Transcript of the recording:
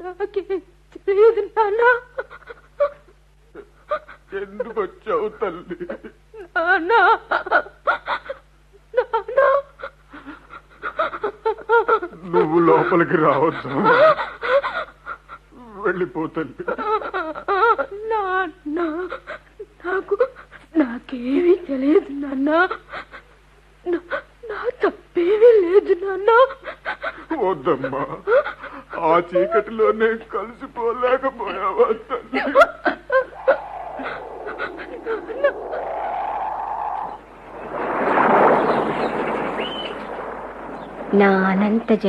నాకేం తెలియదు నాన్న ఎందుకు వచ్చావు తల్లి నాన్న నాన్న నువ్వు లోపలికి రావద్దు వెళ్ళిపోతల్లి నాన్న నాకు నాకేమీ తెలియదు నాన్న నా- నా తప్పేమీ లేదు నాన్న వద్దమ్మా ఆ చీకటిలోనే కలిసిపోలేకపోయావా తల్లి నా అనంత